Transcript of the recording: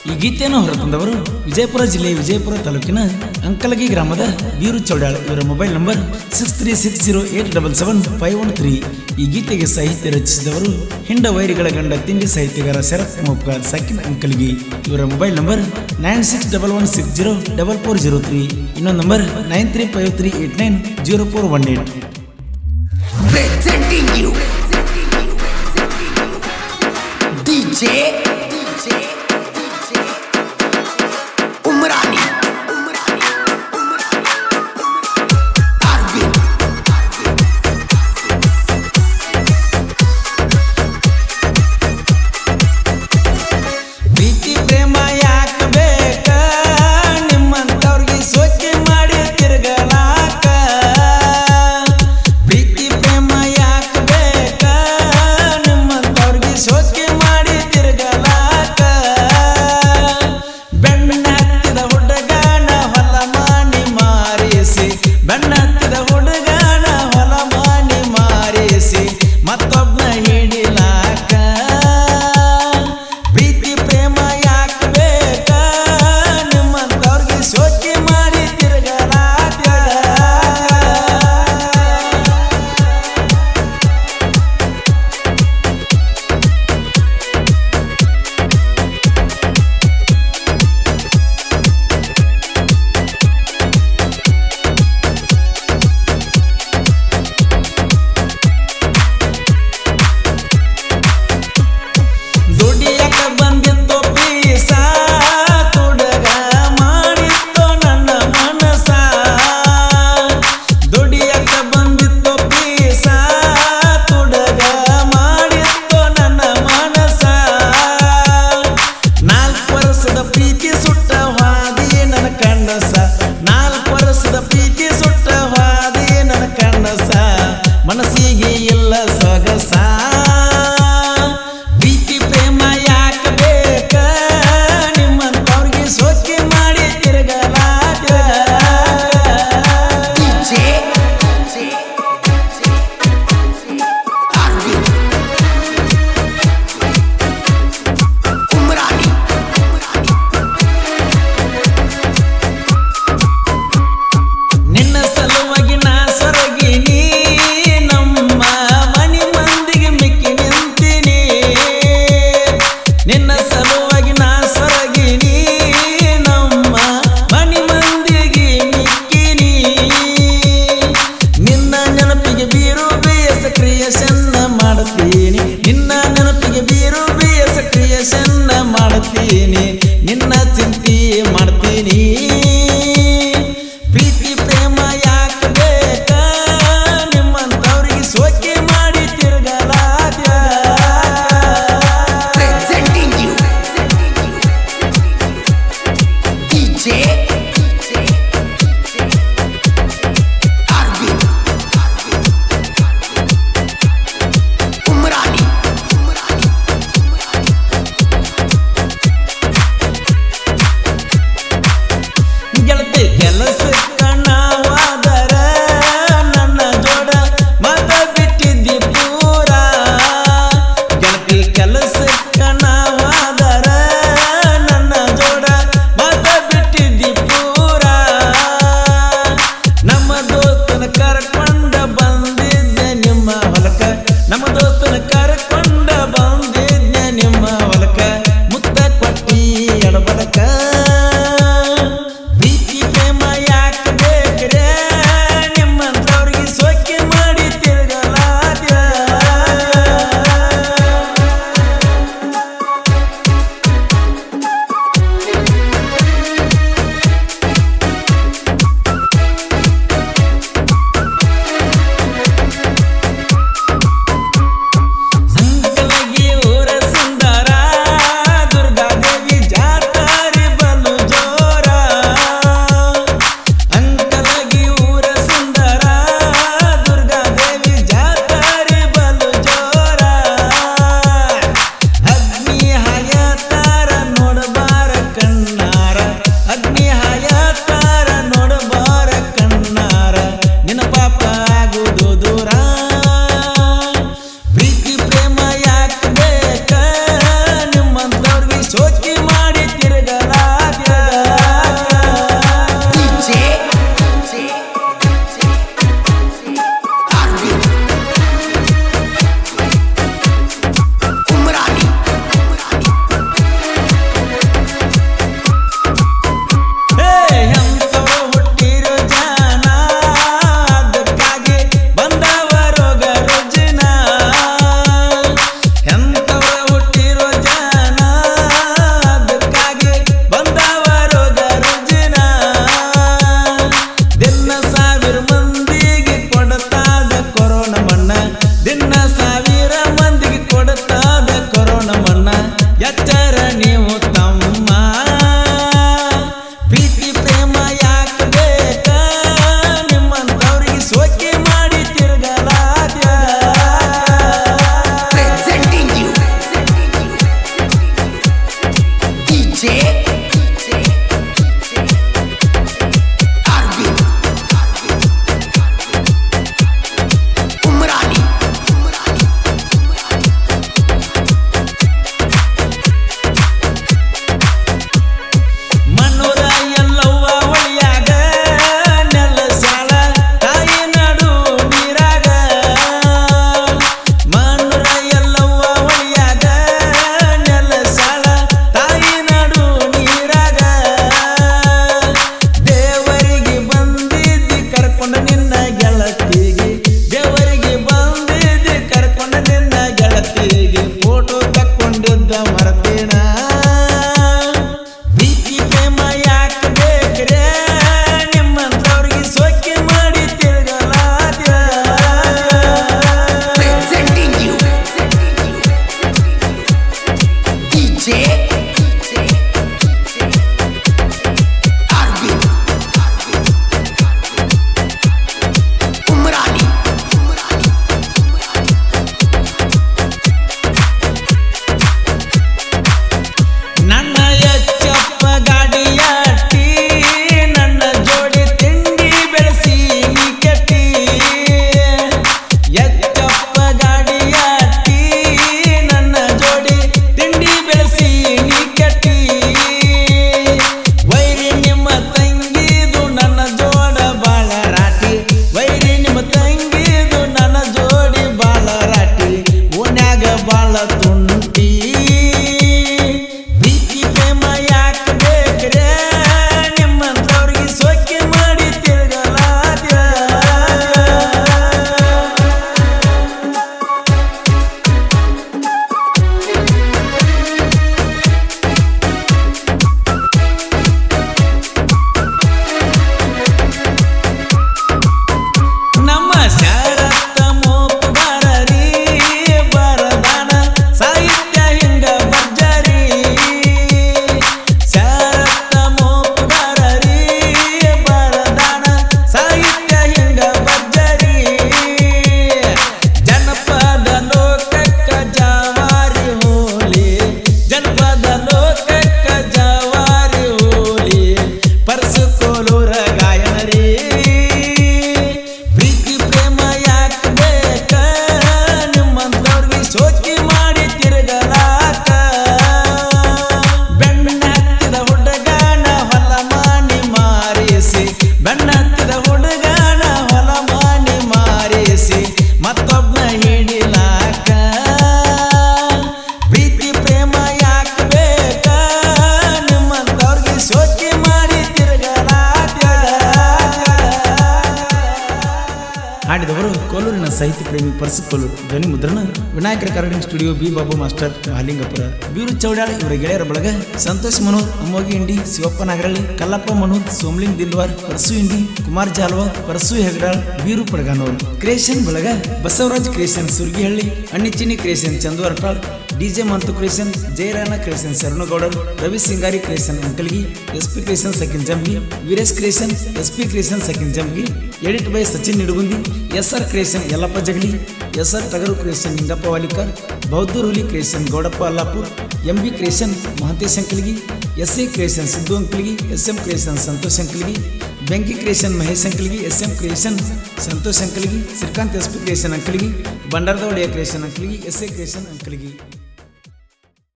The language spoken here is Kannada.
ಈ ಗೀತೆಯನ್ನು ಹೊರತಂದವರು ವಿಜಯಪುರ ಜಿಲ್ಲೆಯ ವಿಜಯಪುರ ತಾಲೂಕಿನ ಅಂಕಲಗಿ ಗ್ರಾಮದ ಬೀರು ಚೌಡಾಳ್ ಇವರ mobile number six three six zero eight double seven five one three ಈ ಗೀತೆಗೆ ಸಾಹಿತ್ಯ ರಚಿಸಿದವರು ಹಿಂಡ ವೈರಿಗಳ ಗಂಡ ತಿಂಡಿ ಸಾಹಿತ್ಯಗಾರ ಶರತ್ ಮೊಪ್ಕಾರ್ ಸಕಿನ್ ಅಂಕಲ್ಗಿ ಇವರ mobile number nine six double one six zero double four zero three ಇನ್ನೊಂದು number nine three five three eight nine zero four one eight presenting you DJ Umrani Arvind ಪ್ರೀತಿ ಪ್ರೇಮ ಯಾಕ ಬೇಕ ನಿಮ್ಮಂತವ್ರಿಗೆ ಸೋಚಿ ಮಾಡಿ ತಿರ್ಗಲಾಕ ಪ್ರೀತಿ ಪ್ರೇಮ ಯಾಕ ಬೇಕ ನಿಮ್ಮಂತವ್ರಿಗೆ ಸೋಚಿ ಮಾಡಿ ತಿರ್ಗಲಾಕ ಬೆಣ್ಣ ಹತ್ತಿದ ಹುಡುಗನ ಹೊಲ ಮಾನಿ ಮಾರಿಸಿ ಬೆಣ್ಣ ಹತ್ತಿದ ಹುಡುಗನ ಹೊಲ ಮಾನಿ ಮಾರಿಸಿ ಮತ್ತೊಬ್ಬನ ಹಿಡಿಲಾಕ ಪ್ರೀತಿ ಪ್ರೇಮ ಯಾಕ ಬೇಕ ನಿಮ್ಮಂತವ್ರಿಗೆ ಸೋಚಿ ಮಾಡಿ ತಿರ್ಗಲಾಕ ದುಡಿಯಕ ಬಂದಿತ್ತು ಪೀಸ ತುಡಗ ಮಾಡಿತ್ತು ನನ್ನ ಮನಸ ದುಡಿಯಕ ಬಂದಿತ್ತು ಪೀಸ ತುಡಗ ಮಾಡಿತ್ತು ನನ್ನ ಮನಸ ನಾಲ್ಕು ವರ್ಷದ ಪ್ರೀತಿ ಸುಟ್ಟ ಹಾದಿ ನನ್ನ ಕಣ್ಣಸ ನಾಲ್ಕು ವರ್ಷದ ಪ್ರೀತಿ ಸುಟ್ಟ ಹಾದಿ ನನ್ನ ಕಣ್ಣಸ ಮನಸ್ಸಿಗೆ ಇಲ್ಲ ಸೊಗಸ ಪ್ರೀತಿ ಪ್ರೇಮ ಯಾಕ ಬೇಕ ನಿಮ್ಮಂತವ್ರಿಗೆ ಸೋಚಿ ಮಾಡಿ ತಿರುಗಲಾಕ DJ Arvind Umrani ನಿನ್ನ ಸಲುವಾಗಿ ನಾ ಸೊರಗಿನಿ ನಮ್ಮ ಮನಿ ಮಂದಿಗೆ ಮಿಕ್ಕಿ ನಿಂತೀನಿ ನಿನ್ನ ಸಲುವಾಗಿ ನಾ ಸೊರಗಿನಿ ನಮ್ಮ ಮನಿ ಮಂದಿಗೆ ಮಿಕ್ಕಿನಿ ನಿನ್ನ ನೆನಪಿಗೆ ಬೀರು ಬೇಸ ಕ್ರಿಯೇಷನ್ ಮಾಡುತ್ತೀನಿ ನಿನ್ನ ನೆನಪಿಗೆ ಬೀರು ಬೇಸ ಕ್ರಿಯೇಷನ್ ಮಾಡುತ್ತೀನಿ ನಿನ್ನ ಚಿಂತೆ ಮಾಡ್ತೀನಿ ಪ್ರೀತಿ ಪ್ರೇಮ ಯಾಕ ಬೇಕ ನಿಮ್ಮಂತವ್ರಿಗೆ ಸೋಕೆ ಮಾಡಿ ತಿರುಗಲಾಗ presenting you DJ Arvind Umrani DJ Arvind Umrani ಮಣ್ಣೂರ Yellavva ಒಳಿಯಾಗ ನೆಲ ಸಾಳ ತಾಯಿ ನಡು ನೀರಾಗ ಮಣ್ಣೂರ ಎಲ್ಲವ್ವ ಒಳಿಯಾಗ ನೆಲ ಸಾಳ ತಾಯಿ ನಡು ನೀರಾಗ ದೇವರಿಗೆ ಬಂದಿದ್ದಿ ಕರ್ಕೊಂಡ ನಿನ್ನ ಗೆಳತಿಗೆ ದೇವರಿಗೆ ಬಂದಿದ್ದಿ ಕರ್ಕೊಂಡ ನಿನ್ನ ಗೆಳತಿಗೆ ಫೋಟೋ ತಕ್ಕೊಂಡಿದ್ದ ಮರತೇನ ಪ್ರೀತಿ ಪ್ರೇಮ ಯಾಕೆ ಬೇಕ್ರೆ ನಿಮ್ಮಂತವ್ರಿಗೆ ಸೊಕ್ಕೆ ಮಾಡಿ ತಿರುಗಲಾದ Presenting you DJ Arvind Umrani ನನ್ನ ಎಚ್ಚಪ್ಪ ಗಾಡಿಯಾಟಿ ನನ್ನ ಜೋಡಿ ತಿಂಡಿ ಬೆಳೆಸಿ ನೀ ಕೆಟ್ಟಿ ಎಚ್ಚಪ್ಪ ಗಾಡಿಯಾಟಿ ನನ್ನ ಜೋಡಿ ತಿಂಡಿ ಬೆಳೆಸಿ ನೀ ಕೆಟ್ಟಿ ವೈರಿ ನಿಮ್ಮ ತಂಗಿದು ನನ್ನ ಜೋಡ ಬಾಳ ರಾಟಿ ವೈರಿ ನಿಮ್ಮ ತಂಗಿದು ನನ್ನ ಜೋಡಿ ಬಾಳ ರಾಟಿ ಓನ್ಯಾಗ ಬಾಳ ತುಂಟಿ ಪ್ರೀತಿ ಪ್ರೇಮ ಯಾಕೆ ಬೇಕ್ರೆ ನಿಮ್ಮಂತವ್ರಿಗೆ ಸೊಕ್ಕೆ ಮಾಡಿ ತಿರುಗಲಾದ ನಮ್ಮ ಶರತ್ತ ಮೋಪಗಾರರಿ ಬರದಾನ ಸಾಹಿತ್ಯ ಹಿಂಗ ಭರ್ಜರಿ ಶರತ್ತ ಮೋಪಗಾರರಿ ಬರದಾನ ಸಾಹಿತ್ಯ ಹಿಂಗ ಭರ್ಜರಿ ಜನಪದ ಲೋಕಕ್ಕ ಜವಾರಿ ಹೋಲಿ ಜನಪದ ಲೋಕಕ್ಕ ಜವಾರಿ ಹೋಲಿ ಪರಸುಕೋಲೂರ ಗಾಯನರಿ ಪ್ರೀತಿ ಪ್ರೇಮ ಯಾಕೆ ಬೇಕ ನಿಮ್ಮಂತವ್ರಿಗೆ ಸೋಚಿ ಮಾಡಿ ತಿರುಗಲಾಕ ಬೆನ್ನತ್ತಿದ ಹುಡುಗನ ಹೊಲ ಮಾನಿ ಮಾರಿಸಿ ಬೆನ್ನತ್ತಿದ ಹುಡುಗನ ಹೊಲ ಮಾನಿ ಮಾರಿಸಿ ಮತ್ತೊಬ್ಬನ ಹಿಡಿಲಾಕ ಪ್ರೀತಿ ಪ್ರೇಮ ಯಾಕೆ ಬೇಕ ನಿಮ್ಮಂತವ್ರಿಗೆ ಸೋಚಿ ಮಾಡಿ ತಿರುಗಲಾಕ ಹಾಡಿದವರು ಕೋಲೂರಿನ ಸಾಹಿತ್ಯ ಪ್ರೇಮಿ ಪರಸು ಕೋಲೂರು ಧ್ವನಿ ಮುದ್ರಣ Vinayaka recording studio B Babu master Mahalingapura Beeru Chaudala ಇವರ ಗೆಳೆಯರ ಬಳಗ ಸಂತೋಷ್ ಮನೋಹರ್ ಅಮ್ಮೋಗಿ ಇಂಡಿ ಶಿವಪ್ಪ ನಾಗರಳ್ಳಿ ಕಲ್ಲಪ್ಪ ಮನೋಹರ್ ಸೋಮಲಿಂಗ್ ದಿಲ್ವಾರ್ ಪರಸು ಇಂಡಿ ಕುಮಾರ್ ಜಾಲ್ವಾ ಪರಸು ಹೆಗಡಾಳ್ ಬೀರು ಪಡಗಾನೂರು ಕ್ರಿಯೇಷನ್ ಬಳಗ Basavaraj creation Surgihalli Annichini creation Chandu Artal DJ Mantu creation Jayarana creation Sharanagoudar Ravi Singari creation Ankalgi S P creation second Jambi Veeresh creation S P creation second Jambi edit by Sachin Nidugundi S R creation Yallappa Jagali S R ಟಗರು ಕ್ರಿಯೇಷನ್ ನಿಂಗಪ್ಪ ವಾಲಿಕರ್ ಬೌದ್ಧೂರ್ ಹುಲಿ creation Gowdappa Allapur M B creation Mahantesh Ankalgi S A creation Siddu Ankalgi S M creation Santosh Ankalgi ಬೆಂಕಿ creation Mahesh Ankalgi S M creation Santosh Ankalgi Srikanth S P creation Ankalgi ಬಂಡಾರದವಳಿಯ creation Ankalgi S A creation ಅಂಕಲ್ಗಿ